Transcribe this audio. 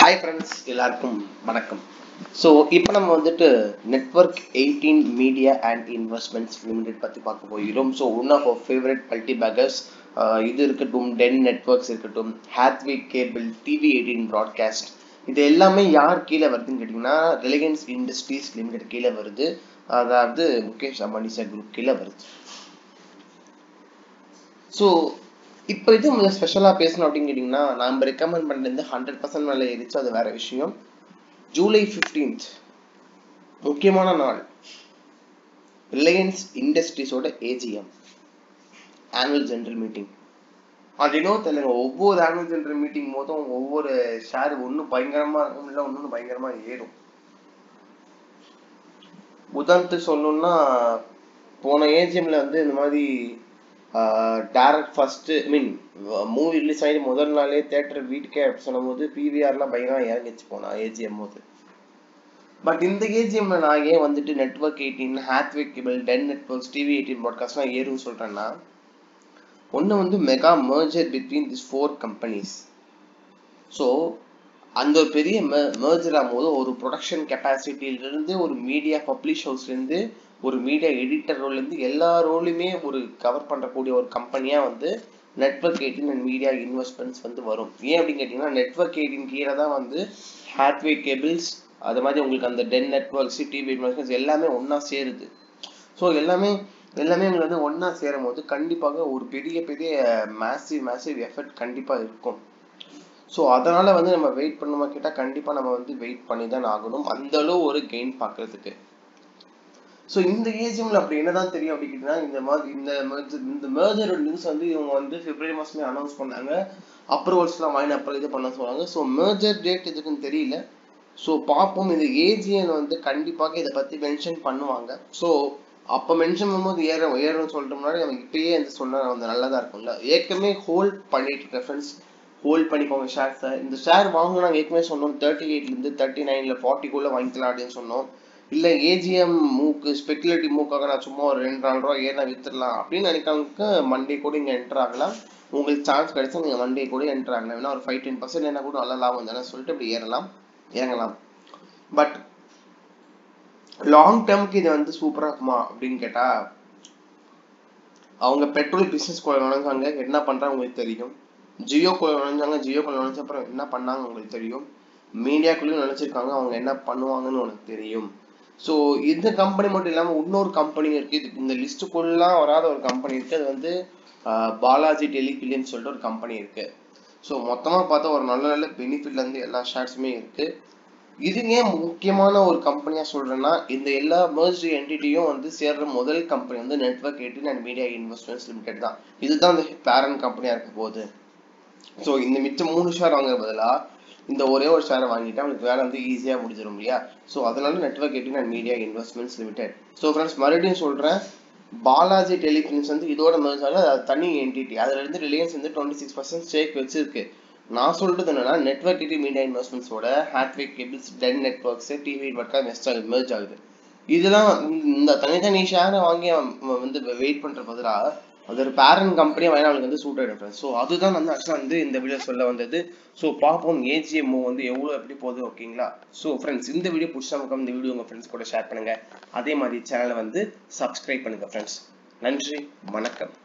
hi friends எல்லாருக்கும் வணக்கம் so இப்போ நம்ம வந்துட்டு network eighteen media and investments limited பற்றி பார்க்க போகிறோம் so one of our favourite multi baggers இது இருக்கட்டும் டென் நெட்வொர்க்ஸ் இருக்கட்டும் Hathway cable TV eighteen broadcast இது எல்லாமே யார் கீழே வருதுன்னு கேட்டிங்கன்னா ரிலையன்ஸ் இண்டஸ்ட்ரீஸ் லிமிடெட் கீழே வருது அதாவது முகேஷ் அம்பானி சார் குரூப் கீழே வருது ஸோ இப்போ இது கொஞ்சம் ஸ்பெஷலாக பேசணும் அப்படின்னு கேட்டிங்கன்னா நம்ம ரெக்கமெண்ட் பண்ணுறது ஹண்ட்ரட் பர்சன்ட் மேலே ஏறிச்சு அது வேற விஷயம் ஜூலை ஃபிஃப்டீன்த் முக்கியமான நாள் ரிலையன்ஸ் இண்டஸ்ட்ரீஸோட ஏஜிஎம் ஆனுவல் ஜெனரல் மீட்டிங் அது இன்னும் தெரியல ஒவ்வொரு ஆனுவல் ஜெனரல் மீட்டிங் போதும் ஒவ்வொரு ஷேர் ஒன்று பயங்கரமாக இருக்கும் இல்லை ஒன்று பயங்கரமாக ஏறும் உதாரணத்துக்கு சொல்லணும்னா போன ஏஜிஎம்ல வந்து இந்த மாதிரி direct first I mean movie release ஆகி முதல் நாளே தேட்டர் வீட்டுக்கே சொல்லும் போது பிவிஆர்லாம் பயங்கரம் இறங்கிச்சு போனா ஏஜிஎம் போது பட் இந்த ஏஜிஎம்ல நான் ஏன் வந்துட்டு network eighteen Hathway cable ten networks TV eighteen ப்ராட்காஸ்ட்லாம் ஏறும்னு சொல்றேன்னா ஒன்று வந்து mega merger between this four companies so அந்த ஒரு பெரிய மர்ஜர் ஆகும்போது ஒரு ப்ரொடக்ஷன் கெப்பாசிட்டியிலிருந்து ஒரு மீடியா பப்ளிஷ் ஹவுஸ்லேருந்து ஒரு மீடியா எடிட்டர் ரோல்லேருந்து எல்லா ரோலையுமே ஒரு கவர் பண்ணுறக்கூடிய ஒரு கம்பெனியாக வந்து network eighteen and media investments வந்து வரும் ஏன் அப்படின்னு கேட்டிங்கன்னா நெட்ஒர்க் எயிட்டின் கீழே தான் வந்து ஹேட்வே கேபிள்ஸ் அது மாதிரி உங்களுக்கு அந்த டென் நெட்ஒர்க்ஸ் டிவி இன்வெஸ்ட்மெண்ட்ஸ் எல்லாமே ஒன்றா சேருது ஸோ எல்லாமே எல்லாமே உங்களுக்கு வந்து ஒன்றா சேரும் போது கண்டிப்பாக ஒரு பெரிய பெரிய மேசிவ் மேசிவ் எஃபெக்ட் கண்டிப்பாக இருக்கும் ஸோ அதனால் வந்து நம்ம வெயிட் பண்ணுமா கேட்டால் கண்டிப்பாக நம்ம வந்து வெயிட் பண்ணி தான் ஆகணும் அந்த அளவு ஒரு கெயின் பார்க்கறதுக்கு ஸோ இந்த ஏஜிஎம்ல அப்படி என்னதான் தெரியும் அப்படின்னா இந்த மாதிரி இந்த இந்த மேஜரோட நியூஸ் வந்து இவங்க வந்து பிப்ரவரி மாசமே அனௌன்ஸ் பண்ணாங்க அப்ரூவல்ஸ்லாம் வாங்கி அப்புறம் இது பண்ண சொன்னாங்க ஸோ மேஜர் டேட் எதுக்குன்னு தெரியல ஸோ பார்ப்போம் இந்த ஏஜிஎன் வந்து கண்டிப்பாக இதை பற்றி மென்ஷன் பண்ணுவாங்க ஸோ அப்போ மென்ஷன் பண்ணும்போது ஏற ஏறணும்னு சொல்லிட்டு முன்னாடி நம்ம இப்பயே வந்து சொன்னா வந்து நல்லதா இருக்கும்ல ஏற்கனவே ஹோல்ட் பண்ணிட்டு இருக்க ஃப்ரெண்ட்ஸ் ஹோல்ட் பண்ணிக்கோங்க ஷேர்ஸை இந்த ஷேர் வாங்கினா ஏற்கனவே சொன்னோம் தேர்ட்டி எயிட்லேருந்து தேர்ட்டி நைனில் ஃபார்ட்டிக்குள்ளே வாங்கிக்கலாம் அப்படின்னு சொன்னோம் இல்லை ஏஜிஎம் மூக்கு ஸ்பெகுலேட்டிவ் மூக்காக நான் சும்மா ஒரு ரெண்டு நாலு ரூபா ஏன்னா வித்துடலாம் அப்படின்னு நினைக்கிறவங்களுக்கு மண்டே கூட இங்கே என்டர் ஆகலாம் உங்களுக்கு சான்ஸ் கிடைச்சா நீங்கள் மண்டே கூட என்டர் ஆகலாம் ஏன்னா ஒரு ஃபைவ் டென் பர்சன்ட் என்ன கூட நல்ல லாபம் தானே சொல்லிட்டு இப்படி ஏறலாம் இறங்கலாம் பட் லாங் டேர்முக்கு இது வந்து சூப்பராக இருக்குமா அப்படின்னு கேட்டால் அவங்க பெட்ரோல் பிஸ்னஸ் குள்ள நுழைஞ்சாங்க என்ன பண்ணுறாங்க உங்களுக்கு தெரியும் ஜியோக்குள்ள நுழைஞ்சாங்க ஜியோக்குள்ள நுழைஞ்ச அப்புறம் என்ன பண்ணாங்க உங்களுக்கு தெரியும் மீடியாக்குள்ளேயும் நினைச்சிருக்காங்க அவங்க என்ன பண்ணுவாங்கன்னு உனக்கு தெரியும் ஸோ இந்த கம்பெனி மட்டும் இல்லாமல் இன்னொரு கம்பெனி இருக்கு இது இந்த லிஸ்ட்டுக்குள்ளலாம் வராத ஒரு கம்பெனி இருக்கு அது வந்து பாலாஜி டெலிபிலியன் சொல்லிட்டு ஒரு கம்பெனி இருக்கு ஸோ மொத்தமாக பார்த்தா ஒரு நல்ல நல்ல பெனிஃபிட்லேருந்து எல்லா ஷேர்ஸுமே இருக்கு இது ஏன் முக்கியமான ஒரு கம்பெனியாக சொல்கிறேன்னா இந்த எல்லா மர்ஜ் என்டிட்டியும் வந்து சேர்ற முதல் கம்பெனி வந்து network eighteen and media investments limited தான் இதுதான் அந்த பேரண்ட் கம்பெனியாக இருக்க போகுது ஸோ இந்த மிச்சம் மூணு ஷேர் வாங்குற பதிலாக இந்த ஒரே ஒரு ஷேரை வாங்கிட்டு அவங்களுக்கு வேலை வந்து ஈஸியாக முடிஞ்சிடும் இல்லையா ஸோ அதனால network eighteen and media investments limited so friends மறுபடியும் சொல்கிறேன் பாலாஜி டெலிஃபிலிம்ஸ் வந்து இதோட மேர்ஜால அது தனி என்டிட்டி அதுல இருந்து ரிலையன்ஸ் வந்து டுவெண்ட்டி சிக்ஸ் பர்சன்ட் ஸ்டேக் வச்சிருக்கு நான் சொல்றது என்னன்னா நெட்ஒர்க் எயிட்டி மீடியா இன்வெஸ்ட்மெண்ட்ஸோட Hathway cables ten networks TV நெட்ஒர்க்காக மெஸ்ட் ஆகுது மெர்ஜ் ஆகுது இதெல்லாம் இந்த தனித்தனி ஷேரை வாங்கி வந்து வெயிட் பண்ற பதிலாக அது ஒரு பேரண்ட் கம்பெனியாக வாங்கினா அவங்களுக்கு வந்து சூட் ஆகிடும் ஸோ அதுதான் வந்து ஆக்சுவலாக வந்து இந்த வீடியோ சொல்ல வந்தது ஸோ பார்ப்போம் ஏஜிஎம்ஓ வந்து எவ்வளோ எப்படி போகுது ஓகேங்களா ஸோ ஃப்ரெண்ட்ஸ் இந்த வீடியோ பிடிச்சா இந்த வீடியோ உங்கள் ஃப்ரெண்ட்ஸ் கூட ஷேர் பண்ணுங்க அதே மாதிரி சேனலை வந்து சப்ஸ்கிரைப் பண்ணுங்க ஃப்ரெண்ட்ஸ் நன்றி வணக்கம்